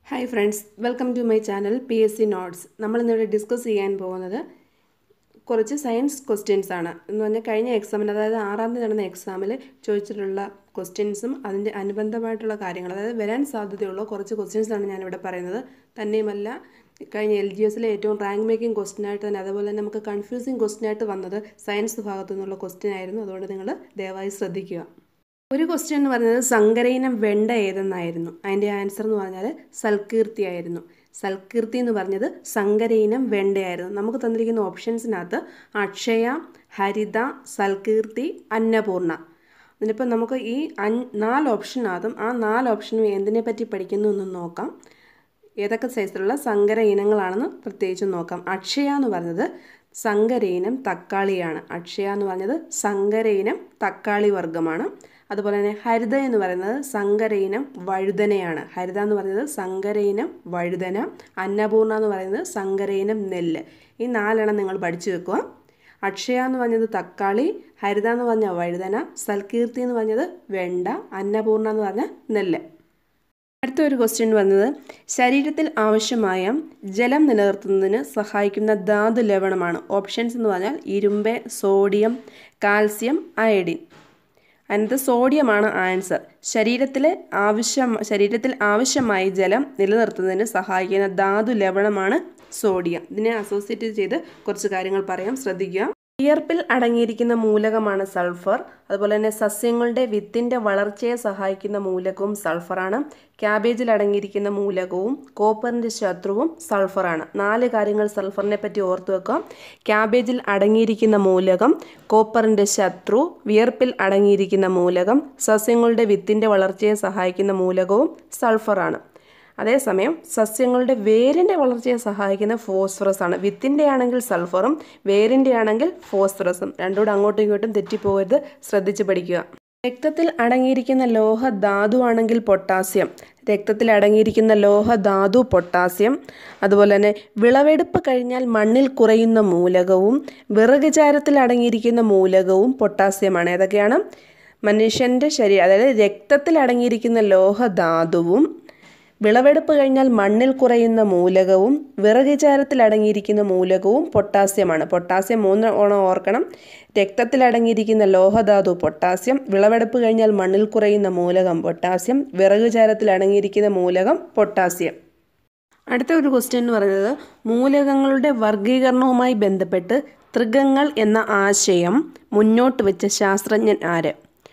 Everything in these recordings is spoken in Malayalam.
hi friends welcome to my channel P S C notes നമ്മൾ ഇന്നിവിടെ ഡിസ്കസ് ചെയ്യാൻ പോകുന്നത് കുറച്ച് സയൻസ് ക്വസ്റ്റ്യൻസ് ആണ് എന്ന് പറഞ്ഞാൽ കഴിഞ്ഞ എക്സാമിന് അതായത് ആറാം തീയതി നടന്ന എക്സാമിൽ ചോദിച്ചിട്ടുള്ള ക്വസ്റ്റ്യൻസും അതിൻ്റെ അനുബന്ധമായിട്ടുള്ള കാര്യങ്ങൾ അതായത് വരാൻ സാധ്യതയുള്ള കുറച്ച് ക്വസ്റ്റ്യൻസ് ആണ് ഞാനിവിടെ പറയുന്നത് തന്നെയുമല്ല കഴിഞ്ഞ എൽ ജി എസിലെ ഏറ്റവും റാങ്ക് മേക്കിംഗ് ക്വസ്റ്റ്യൻ ആയിട്ട് തന്നെ അതുപോലെ തന്നെ നമുക്ക് കൺഫ്യൂസിങ് ക്വസ്റ്റ്യൻ ആയിട്ട് വന്നത് സയൻസ് ഭാഗത്തു നിന്നുള്ള ക്വസ്റ്റ്യൻ ആയിരുന്നു അതുകൊണ്ട് നിങ്ങൾ ദയവായി ശ്രദ്ധിക്കുക ഒരു ക്വസ്റ്റ്യൻ എന്ന് പറയുന്നത് സങ്കരയിനം വെണ്ട ഏതെന്നായിരുന്നു അതിൻ്റെ ആൻസർ എന്ന് പറഞ്ഞാൽ സൽകീർത്തി ആയിരുന്നു സൽകീർത്തി എന്ന് പറഞ്ഞത് സങ്കരയിനം വെണ്ടയായിരുന്നു നമുക്ക് തന്നിരിക്കുന്ന ഓപ്ഷൻസിനകത്ത് അക്ഷയ ഹരിത സൽകീർത്തി അന്നപൂർണ അതിനിപ്പോൾ നമുക്ക് ഈ അഞ്ച് നാല് ഓപ്ഷനകത്തും ആ നാല് ഓപ്ഷനും എന്തിനെ പറ്റി പഠിക്കുന്നു എന്ന് നോക്കാം ഏതൊക്കെ സൈസിലുള്ള സങ്കര ഇനങ്ങളാണെന്ന് പ്രത്യേകിച്ച് നോക്കാം അക്ഷയ എന്ന് പറഞ്ഞത് സങ്കര ഇനം തക്കാളിയാണ് അക്ഷയ എന്ന് പറഞ്ഞത് സങ്കര ഇനം തക്കാളി വർഗ്ഗമാണ് അതുപോലെ തന്നെ ഹരിത എന്ന് പറയുന്നത് സങ്കര ഇനം വഴുതനയാണ് ഹരിത എന്ന് പറയുന്നത് സങ്കര ഇനം വഴുതന അന്നപൂർണ എന്ന് പറയുന്നത് സങ്കര ഇനം നെല്ല് ഈ നാലെണ്ണം നിങ്ങൾ പഠിച്ചു വെക്കുക അക്ഷയ എന്ന് പറഞ്ഞത് തക്കാളി ഹരിത എന്ന് പറഞ്ഞ വഴുതന സൽകീർത്തി എന്ന് പറഞ്ഞത് വെണ്ട അന്നപൂർണ എന്ന് പറഞ്ഞ നെല്ല് അടുത്ത ഒരു ക്വസ്റ്റ്യൻ വന്നത് ശരീരത്തിൽ ആവശ്യമായ ജലം നിലനിർത്തുന്നതിന് സഹായിക്കുന്ന ധാതു ലവണമാണ് ഓപ്ഷൻസ് എന്ന് പറഞ്ഞാൽ ഇരുമ്പ് സോഡിയം കാൽസ്യം അയഡിൻ അതിനകത്ത് സോഡിയമാണ് ആൻസർ ശരീരത്തിൽ ആവശ്യം ശരീരത്തിൽ ആവശ്യമായ ജലം നിലനിർത്തുന്നതിന് സഹായിക്കുന്ന ധാതു ലവണമാണ് സോഡിയം ഇതിനെ അസോസിയേറ്റ് ചെയ്ത് കുറച്ച് കാര്യങ്ങൾ പറയാം ശ്രദ്ധിക്കുക വിയർപ്പിൽ അടങ്ങിയിരിക്കുന്ന മൂലകമാണ് സൾഫർ അതുപോലെ തന്നെ സസ്യങ്ങളുടെ വിത്തിൻ്റെ വളർച്ചയെ സഹായിക്കുന്ന മൂലകവും സൾഫറാണ് ക്യാബേജിൽ അടങ്ങിയിരിക്കുന്ന മൂലകവും കോപ്പറിൻ്റെ ശത്രുവും സൾഫറാണ് നാല് കാര്യങ്ങൾ സൾഫറിനെ പറ്റി ഓർത്തു വെക്കാം ക്യാബേജിൽ അടങ്ങിയിരിക്കുന്ന മൂലകം കോപ്പറിൻ്റെ ശത്രു വിയർപ്പിൽ അടങ്ങിയിരിക്കുന്ന മൂലകം സസ്യങ്ങളുടെ വിത്തിൻ്റെ വളർച്ചയെ സഹായിക്കുന്ന മൂലകവും സൾഫറാണ് അതേസമയം സസ്യങ്ങളുടെ വേരിൻ്റെ വളർച്ചയെ സഹായിക്കുന്ന ഫോസ്ഫറസ് ആണ് വിത്തിൻ്റെ ആണെങ്കിൽ സൾഫറും വേരിൻ്റെ ആണെങ്കിൽ ഫോസ്ഫറസും രണ്ടുകൂടെ അങ്ങോട്ടും ഇങ്ങോട്ടും തെറ്റിപ്പോകരുത് ശ്രദ്ധിച്ച് പഠിക്കുക രക്തത്തിൽ അടങ്ങിയിരിക്കുന്ന ലോഹ ധാതു ആണെങ്കിൽ പൊട്ടാസ്യം രക്തത്തിൽ അടങ്ങിയിരിക്കുന്ന ലോഹ ധാതു പൊട്ടാസ്യം അതുപോലെ തന്നെ വിളവെടുപ്പ് കഴിഞ്ഞാൽ മണ്ണിൽ കുറയുന്ന മൂലകവും വിറകുചാരത്തിൽ അടങ്ങിയിരിക്കുന്ന മൂലകവും പൊട്ടാസ്യമാണ് ഏതൊക്കെയാണ് മനുഷ്യൻ്റെ ശരീരം അതായത് രക്തത്തിൽ അടങ്ങിയിരിക്കുന്ന ലോഹ ധാതുവും വിളവെടുപ്പ് കഴിഞ്ഞാൽ മണ്ണിൽ കുറയുന്ന മൂലകവും വിറകുചാരത്തിൽ അടങ്ങിയിരിക്കുന്ന മൂലകവും പൊട്ടാസ്യമാണ് പൊട്ടാസ്യം മൂന്ന് ഓണം ഓർക്കണം രക്തത്തിൽ അടങ്ങിയിരിക്കുന്ന ലോഹധാതു പൊട്ടാസ്യം വിളവെടുപ്പ് കഴിഞ്ഞാൽ മണ്ണിൽ കുറയുന്ന മൂലകം പൊട്ടാസ്യം വിറകുചാരത്തിൽ അടങ്ങിയിരിക്കുന്ന മൂലകം പൊട്ടാസ്യം അടുത്ത ഒരു ക്വസ്റ്റ്യൻ എന്ന് പറയുന്നത് മൂലകങ്ങളുടെ വർഗീകരണവുമായി ബന്ധപ്പെട്ട് ത്രികങ്ങൾ എന്ന ആശയം മുന്നോട്ട് വെച്ച ശാസ്ത്രജ്ഞൻ ആര്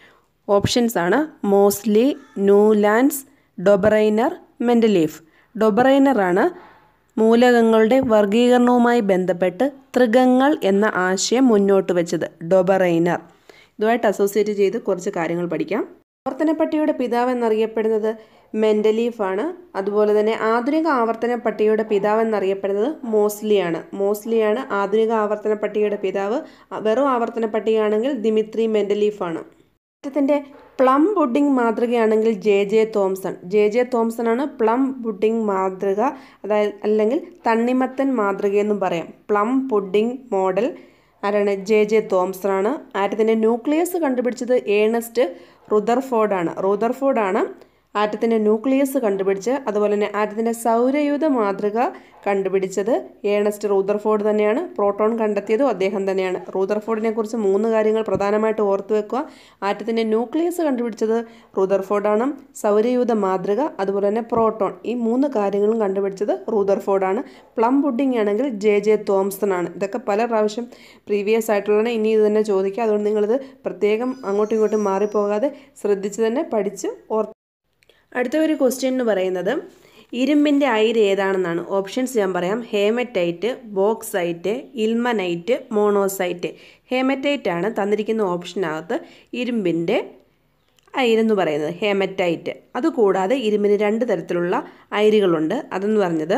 ഓപ്ഷൻസ് ആണ് മോസ്ലി ന്യൂലാൻഡ്സ് ഡൊബറൈനർ മെൻഡലീഫ് ഡൊബറൈനറാണ് മൂലകങ്ങളുടെ വർഗീകരണവുമായി ബന്ധപ്പെട്ട് ത്രികങ്ങൾ എന്ന ആശയം മുന്നോട്ട് വെച്ചത് ഡൊബറൈനർ ഇതുമായിട്ട് അസോസിയേറ്റ് ചെയ്ത് കുറച്ച് കാര്യങ്ങൾ പഠിക്കാം ആവർത്തന പട്ടികയുടെ പിതാവ് എന്നറിയപ്പെടുന്നത് മെൻഡലീഫാണ് അതുപോലെ തന്നെ ആധുനിക ആവർത്തന പട്ടികയുടെ പിതാവ് എന്നറിയപ്പെടുന്നത് മോസ്ലിയാണ് മോസ്ലിയാണ് ആധുനിക ആവർത്തന പട്ടികയുടെ പിതാവ് വെറും ആവർത്തന പട്ടികയാണെങ്കിൽ ദിമിത്രി മെൻഡലീഫാണ് മാറ്റത്തിൻ്റെ പ്ലം പുഡിംഗ് മാതൃകയാണെങ്കിൽ J J Thomson J J Thomson ആണ് പ്ലം പുഡിംഗ് മാതൃക അതായത് അല്ലെങ്കിൽ തണ്ണിമത്തൻ മാതൃക എന്നും പറയാം പ്ലം പുഡിംഗ് മോഡൽ ആരാണ് ജെ ജെ തോംസൺ ആണ് ആറ്റത്തിൻ്റെ ന്യൂക്ലിയസ് കണ്ടുപിടിച്ചത് ഏണസ്റ്റ് റുദർഫോർഡാണ് റുദർഫോർഡാണ് ആറ്റത്തിൻ്റെ ന്യൂക്ലിയസ് കണ്ടുപിടിച്ച് അതുപോലെ തന്നെ ആറ്റത്തിൻ്റെ സൗരയൂഥ മാതൃക കണ്ടുപിടിച്ചത് ഏണസ്റ്റ് റൂദർഫോർഡ് തന്നെയാണ് പ്രോട്ടോൺ കണ്ടെത്തിയതും അദ്ദേഹം തന്നെയാണ് റൂദർഫോർഡിനെ കുറിച്ച് മൂന്ന് കാര്യങ്ങൾ പ്രധാനമായിട്ട് ഓർത്തു വെക്കുക ആറ്റത്തിൻ്റെ ന്യൂക്ലിയസ് കണ്ടുപിടിച്ചത് റൂദർഫോർഡാണ് സൗരയൂഥ മാതൃക അതുപോലെ തന്നെ പ്രോട്ടോൺ ഈ മൂന്ന് കാര്യങ്ങളും കണ്ടുപിടിച്ചത് റൂദർഫോർഡാണ് പ്ലം പുഡിംഗ് ആണെങ്കിൽ ജെ ജെ തോംസൺ ആണ് ഇതൊക്കെ പല പ്രാവശ്യം പ്രീവിയസ് ആയിട്ടുള്ളതാണ് ഇനി ഇത് തന്നെ ചോദിക്കുക അതുകൊണ്ട് നിങ്ങളിത് പ്രത്യേകം അങ്ങോട്ടും ഇങ്ങോട്ടും മാറിപ്പോകാതെ ശ്രദ്ധിച്ച് തന്നെ പഠിച്ച് ഓർത്ത് അടുത്ത ഒരു ക്വസ്റ്റ്യൻ എന്ന് പറയുന്നത് ഇരുമ്പിൻ്റെ അയിര് ഏതാണെന്നാണ് ഓപ്ഷൻസ് ഞാൻ പറയാം hematite bauxite ilmenite monazite hematite ആണ് തന്നിരിക്കുന്ന ഓപ്ഷനകത്ത് ഇരുമ്പിൻ്റെ അയിരെന്ന് പറയുന്നത് ഹേമറ്റൈറ്റ് അതുകൂടാതെ ഇരുമ്പിന് രണ്ട് തരത്തിലുള്ള അയിരുകളുണ്ട് അതെന്ന് പറഞ്ഞത്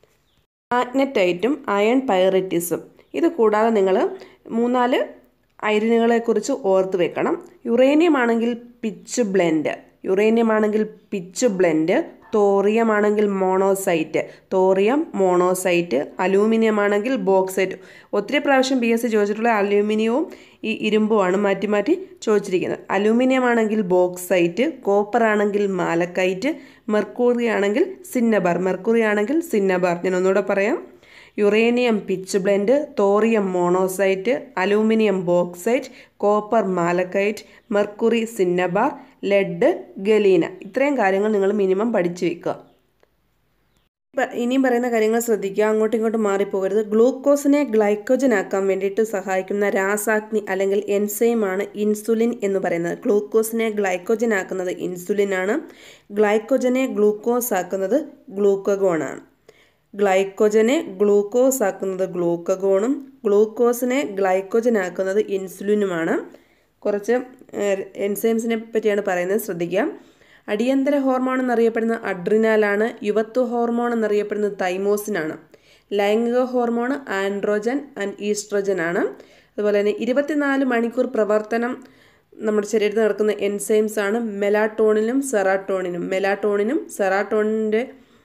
മാഗ്നറ്റൈറ്റും അയൺ പൈററ്റിസും ഇത് കൂടാതെ നിങ്ങൾ മൂന്നാല് അയരിനുകളെക്കുറിച്ച് ഓർത്ത് വെക്കണം യുറേനിയം ആണെങ്കിൽ പിച്ച് ബ്ലെൻഡ് യുറേനിയം ആണെങ്കിൽ പിച്ച് ബ്ലെൻഡ് തോറിയം ആണെങ്കിൽ മോണോസൈറ്റ് തോറിയം മോണോസൈറ്റ് അലൂമിനിയം ആണെങ്കിൽ ബോക്സൈറ്റ് ഒത്തിരി പ്രാവശ്യം ബി എസ് സി ചോദിച്ചിട്ടുള്ള അലൂമിനിയവും ഈ ഇരുമ്പുമാണ് മാറ്റി മാറ്റി ചോദിച്ചിരിക്കുന്നത് അലൂമിനിയം ആണെങ്കിൽ ബോക്സൈറ്റ് കോപ്പർ ആണെങ്കിൽ മാലക്കൈറ്റ് മെർക്കൂറി ആണെങ്കിൽ സിന്നബാർ മെർക്കുറി ആണെങ്കിൽ സിന്നബാർ ഞാൻ ഒന്നുകൂടെ പറയാം uranium pitchblende thorium monazite aluminium bauxite copper malachite mercury cinnabar lead galena ഇത്രയും കാര്യങ്ങൾ നിങ്ങൾ മിനിമം പഠിച്ചു വെക്കുക ഇനിയും പറയുന്ന കാര്യങ്ങൾ ശ്രദ്ധിക്കുക അങ്ങോട്ടും ഇങ്ങോട്ടും മാറിപ്പോകരുത് ഗ്ലൂക്കോസിനെ ഗ്ലൈക്കോജൻ ആക്കാൻ വേണ്ടിയിട്ട് സഹായിക്കുന്ന രാസാഗ്നി അല്ലെങ്കിൽ എൻസൈമാണ് ഇൻസുലിൻ എന്ന് പറയുന്നത് ഗ്ലൂക്കോസിനെ ഗ്ലൈക്കോജൻ ആക്കുന്നത് ഇൻസുലിൻ ആണ് ഗ്ലൈക്കോജനെ ഗ്ലൂക്കോസ് ആക്കുന്നത് ഗ്ലൂക്കഗോൺ ആണ് ഗ്ലൈക്കോജനെ ഗ്ലൂക്കോസ് ആക്കുന്നത് ഗ്ലൂക്കഗോണും ഗ്ലൂക്കോസിനെ ഗ്ലൈക്കോജൻ ആക്കുന്നത് ഇൻസുലിനുമാണ് കുറച്ച് എൻസൈംസിനെ പറ്റിയാണ് പറയുന്നത് ശ്രദ്ധിക്കുക അടിയന്തര ഹോർമോൺ എന്നറിയപ്പെടുന്ന അഡ്രിനാലാണ് യുവത്വ ഹോർമോൺ എന്നറിയപ്പെടുന്നത് തൈമോസിനാണ് ലൈംഗിക ഹോർമോൺ ആൻഡ്രോജൻ ആൻഡ് ഈസ്ട്രോജൻ ആണ് അതുപോലെ തന്നെ ഇരുപത്തിനാല് മണിക്കൂർ പ്രവർത്തനം നമ്മുടെ ശരീരത്തിൽ നടക്കുന്ന എൻസൈംസ് ആണ് മെലാട്ടോണിനും സെറാട്ടോണിനും മെലാട്ടോണിനും സെറാട്ടോണിൻ്റെ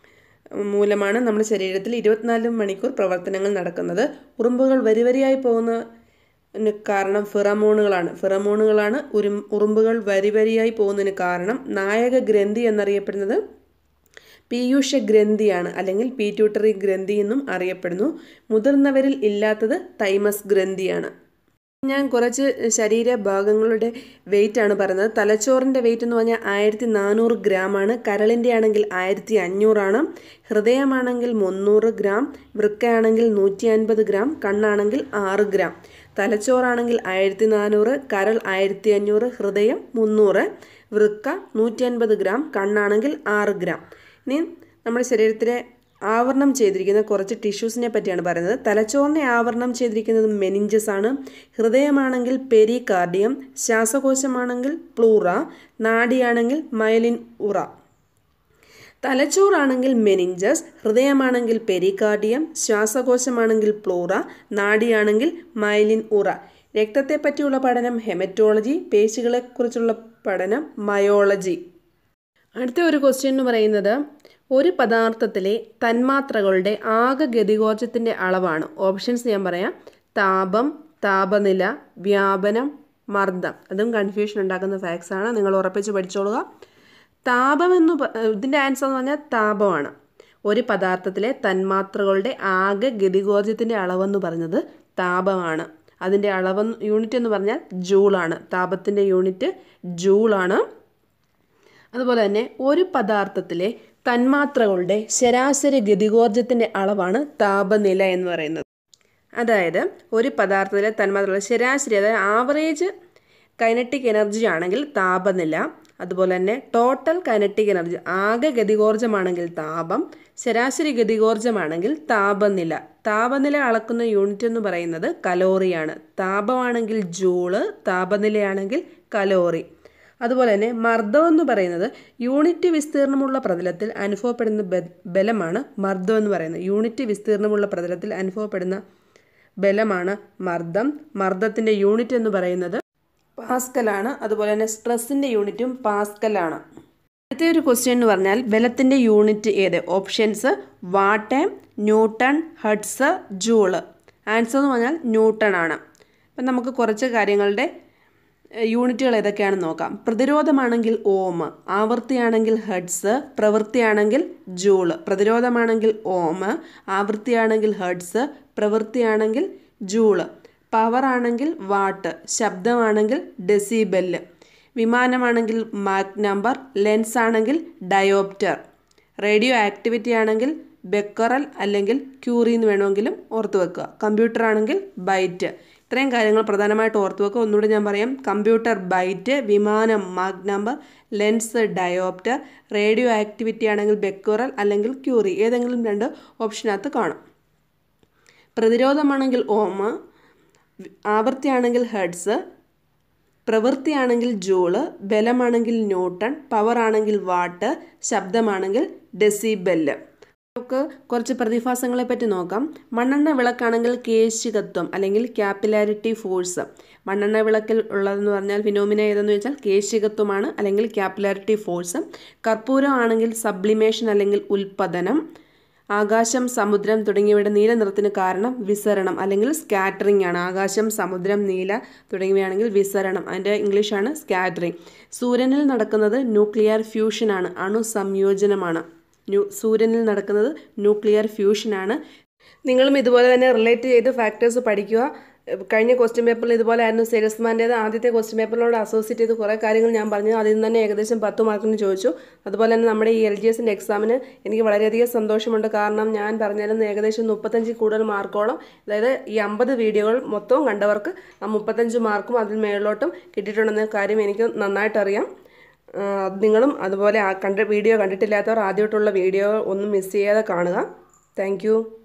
മൂലമാണ് നമ്മുടെ ശരീരത്തിൽ ഇരുപത്തിനാല് മണിക്കൂർ പ്രവർത്തനങ്ങൾ നടക്കുന്നത് ഉറുമ്പുകൾ വരിവരിയായി പോകുന്ന കാരണം ഫിറമോണുകളാണ് ഫിറമോണുകളാണ് ഉരു ഉറുമ്പുകൾ വരിവരിയായി പോകുന്നതിന് കാരണം നായക ഗ്രന്ഥി എന്നറിയപ്പെടുന്നത് പീയൂഷ ഗ്രന്ഥിയാണ് അല്ലെങ്കിൽ പീറ്റ്യൂട്ടറി ഗ്രന്ഥി എന്നും അറിയപ്പെടുന്നു മുതിർന്നവരിൽ ഇല്ലാത്തത് തൈമസ് ഗ്രന്ഥിയാണ് ഞാൻ കുറച്ച് ശരീരഭാഗങ്ങളുടെ വെയിറ്റ് ആണ് പറയുന്നത് തലച്ചോറിൻ്റെ വെയിറ്റ് എന്ന് പറഞ്ഞാൽ ആയിരത്തി നാനൂറ് ഗ്രാമാണ് കരളിൻ്റെ ആണെങ്കിൽ ആയിരത്തി അഞ്ഞൂറാണ് ഹൃദയമാണെങ്കിൽ മുന്നൂറ് ഗ്രാം വൃക്കയാണെങ്കിൽ നൂറ്റി അൻപത് ഗ്രാം കണ്ണാണെങ്കിൽ ആറ് ഗ്രാം തലച്ചോറാണെങ്കിൽ ആയിരത്തി നാനൂറ് കരൾ ആയിരത്തി അഞ്ഞൂറ് ഹൃദയം മുന്നൂറ് വൃക്ക നൂറ്റി അൻപത് ഗ്രാം കണ്ണാണെങ്കിൽ ആറ് ഗ്രാം ഇനി നമ്മുടെ ശരീരത്തിലെ ആവരണം ചെയ്തിരിക്കുന്ന കുറച്ച് ടിഷ്യൂസിനെ പറ്റിയാണ് പറയുന്നത് തലച്ചോറിനെ ആവരണം ചെയ്തിരിക്കുന്നത് മെനിഞ്ചസ് ആണ് ഹൃദയമാണെങ്കിൽ പെരികാർഡിയം ശ്വാസകോശമാണെങ്കിൽ പ്ലൂറ നാഡിയാണെങ്കിൽ മൈലിൻ ഉറ തലച്ചോറാണെങ്കിൽ മെനിഞ്ചസ് ഹൃദയമാണെങ്കിൽ പെരികാർഡിയം ശ്വാസകോശമാണെങ്കിൽ പ്ലൂറ നാഡിയാണെങ്കിൽ മൈലിൻ ഉറ രക്തത്തെ പറ്റിയുള്ള പഠനം ഹെമറ്റോളജി പേശികളെക്കുറിച്ചുള്ള പഠനം മയോളജി അടുത്ത ഒരു ക്വസ്റ്റ്യൻ എന്ന് പറയുന്നത് ഒരു പദാർത്ഥത്തിലെ തന്മാത്രകളുടെ ആകെ ഗതികോർജത്തിൻ്റെ അളവാണ് ഓപ്ഷൻസ് ഞാൻ പറയാം താപം താപനില വ്യാപനം മർദ്ദം അതും കൺഫ്യൂഷൻ ഉണ്ടാക്കുന്ന ഫാക്ട്സ് ആണ് നിങ്ങൾ ഉറപ്പിച്ച് പഠിച്ചോളുക താപം എന്ന് ഇതിൻ്റെ ആൻസർ എന്ന് പറഞ്ഞാൽ താപമാണ് ഒരു പദാർത്ഥത്തിലെ തന്മാത്രകളുടെ ആകെ ഗതികോർജത്തിൻ്റെ അളവെന്ന് പറഞ്ഞത് താപമാണ് അതിൻ്റെ അളവ് യൂണിറ്റ് എന്ന് പറഞ്ഞാൽ ജൂളാണ് താപത്തിൻ്റെ യൂണിറ്റ് ജൂളാണ് അതുപോലെ തന്നെ ഒരു പദാർത്ഥത്തിലെ തന്മാത്രകളുടെ ശരാശരി ഗതികോർജത്തിൻ്റെ അളവാണ് താപനില എന്ന് പറയുന്നത് അതായത് ഒരു പദാർത്ഥത്തിലെ തന്മാത്രകളുടെ ശരാശരി അതായത് ആവറേജ് കൈനറ്റിക് എനർജി ആണെങ്കിൽ താപനില അതുപോലെ തന്നെ ടോട്ടൽ കൈനറ്റിക് എനർജി ആകെ ഗതികോർജമാണെങ്കിൽ താപം ശരാശരി ഗതികോർജമാണെങ്കിൽ താപനില താപനില അളക്കുന്ന യൂണിറ്റ് എന്ന് പറയുന്നത് കലോറിയാണ് താപമാണെങ്കിൽ ജൂള് താപനിലയാണെങ്കിൽ കലോറി അതുപോലെ തന്നെ മർദ്ദം എന്ന് പറയുന്നത് യൂണിറ്റ് വിസ്തീർണമുള്ള പ്രതലത്തിൽ അനുഭവപ്പെടുന്ന ബലമാണ് മർദ്ദം എന്ന് പറയുന്നത് യൂണിറ്റ് വിസ്തീർണമുള്ള പ്രതലത്തിൽ അനുഭവപ്പെടുന്ന ബലമാണ് മർദ്ദം മർദ്ദത്തിൻ്റെ യൂണിറ്റ് എന്ന് പറയുന്നത് പാസ്കലാണ് അതുപോലെ തന്നെ സ്ട്രെസ്സിൻ്റെ യൂണിറ്റും പാസ്കലാണ് അടുത്ത ഒരു ക്വസ്റ്റ്യൻ എന്ന് പറഞ്ഞാൽ ബലത്തിൻ്റെ യൂണിറ്റ് ഏത് ഓപ്ഷൻസ് വാട്ടം ന്യൂട്ടൺ ഹഡ്സ് ജൂള് ആൻസർ എന്ന് പറഞ്ഞാൽ ന്യൂട്ടൺ ആണ് അപ്പം നമുക്ക് കുറച്ച് കാര്യങ്ങളുടെ യൂണിറ്റുകൾ ഏതൊക്കെയാണെന്ന് നോക്കാം പ്രതിരോധമാണെങ്കിൽ ഓം ആവൃത്തിയാണെങ്കിൽ ഹെഡ്സ് പ്രവൃത്തിയാണെങ്കിൽ ജൂള് പ്രതിരോധമാണെങ്കിൽ ഓം ആവൃത്തിയാണെങ്കിൽ ഹെഡ്സ് പ്രവൃത്തിയാണെങ്കിൽ ജൂള് പവർ ആണെങ്കിൽ വാട്ട് ശബ്ദമാണെങ്കിൽ ഡെസിബെല്ല് വിമാനമാണെങ്കിൽ മാക് നമ്പർ ലെൻസ് ആണെങ്കിൽ ഡയോപ്റ്റർ റേഡിയോ ആക്ടിവിറ്റി ആണെങ്കിൽ ബെക്കറൽ അല്ലെങ്കിൽ ക്യൂറി എന്ന് വേണമെങ്കിലും ഓർത്ത് വെക്കുക കമ്പ്യൂട്ടർ ആണെങ്കിൽ ബൈറ്റ് ഇത്രയും കാര്യങ്ങൾ പ്രധാനമായിട്ട് ഓർത്ത് വെക്കുക ഒന്നുകൂടി ഞാൻ പറയാം കമ്പ്യൂട്ടർ ബൈറ്റ് വിമാനം Mach number lens dioptre radioactivity ആണെങ്കിൽ ബെക്കുറൽ അല്ലെങ്കിൽ ക്യൂറി ഏതെങ്കിലും രണ്ട് ഓപ്ഷനകത്ത് കാണും പ്രതിരോധമാണെങ്കിൽ ഓം ആവൃത്തിയാണെങ്കിൽ ഹെഡ്സ് പ്രവൃത്തിയാണെങ്കിൽ ജൂള് ബലമാണെങ്കിൽ ന്യൂട്ടൺ പവർ ആണെങ്കിൽ വാട്ട് ശബ്ദമാണെങ്കിൽ ഡെസിബെല്ല് നമുക്ക് കുറച്ച് പ്രതിഭാസങ്ങളെ പറ്റി നോക്കാം മണ്ണെണ്ണ വിളക്കാണെങ്കിൽ കേശികത്വം അല്ലെങ്കിൽ ക്യാപ്പിലാരിറ്റി ഫോഴ്സ് മണ്ണെണ്ണ വിളക്കിൽ ഉള്ളതെന്ന് പറഞ്ഞാൽ ഫിനോമിന ഏതെന്ന് വെച്ചാൽ കേശികത്വമാണ് അല്ലെങ്കിൽ ക്യാപ്പിലാരിറ്റി ഫോഴ്സ് കർപ്പൂരം ആണെങ്കിൽ സബ്ലിമേഷൻ അല്ലെങ്കിൽ ഉൽപ്പതനം ആകാശം സമുദ്രം തുടങ്ങിയവയുടെ നീല നിറത്തിന് കാരണം വിസരണം അല്ലെങ്കിൽ സ്കാറ്ററിംഗ് ആണ് ആകാശം സമുദ്രം നീല തുടങ്ങിയവയാണെങ്കിൽ വിസരണം അതിൻ്റെ ഇംഗ്ലീഷാണ് സ്കാറ്ററിംഗ് സൂര്യനിൽ നടക്കുന്നത് ന്യൂക്ലിയർ ഫ്യൂഷനാണ് അണു സംയോജനമാണ് ന്യൂ സൂര്യനിൽ നടക്കുന്നത് ന്യൂക്ലിയർ ഫ്യൂഷനാണ് നിങ്ങളും ഇതുപോലെ തന്നെ റിലേറ്റ് ചെയ്ത് ഫാക്ടേഴ്സ് പഠിക്കുക കഴിഞ്ഞ ക്വസ്റ്റ്യൻ പേപ്പറിൽ ഇതുപോലെ ആയിരുന്നു സെയിൽസ്മാൻ്റേത് ആദ്യത്തെ ക്വസ്റ്റ്യൻ പേപ്പറിനോട് അസോസിയേറ്റ് ചെയ്ത് കുറേ കാര്യങ്ങൾ ഞാൻ പറഞ്ഞു അതിൽ നിന്ന് തന്നെ ഏകദേശം പത്ത് മാർക്കിന് ചോദിച്ചു അതുപോലെ തന്നെ നമ്മുടെ ഈ എൽ ജി എസിൻ്റെ എക്സാമിന് എനിക്ക് വളരെയധികം സന്തോഷമുണ്ട് കാരണം ഞാൻ പറഞ്ഞാലും ഏകദേശം മുപ്പത്തഞ്ച് കൂടുതൽ മാർക്കോളം അതായത് ഈ അമ്പത് വീഡിയോകൾ മൊത്തവും കണ്ടവർക്ക് ആ മുപ്പത്തഞ്ച് മാർക്കും അതിൽ മേളിലോട്ടും കിട്ടിയിട്ടുണ്ടെന്ന കാര്യം എനിക്ക് നന്നായിട്ടറിയാം നിങ്ങളും അതുപോലെ കണ്ട വീഡിയോ കണ്ടിട്ടില്ലാത്തവർ ആദ്യമായിട്ടുള്ള വീഡിയോ ഒന്നും മിസ് ചെയ്യാതെ കാണുക താങ്ക്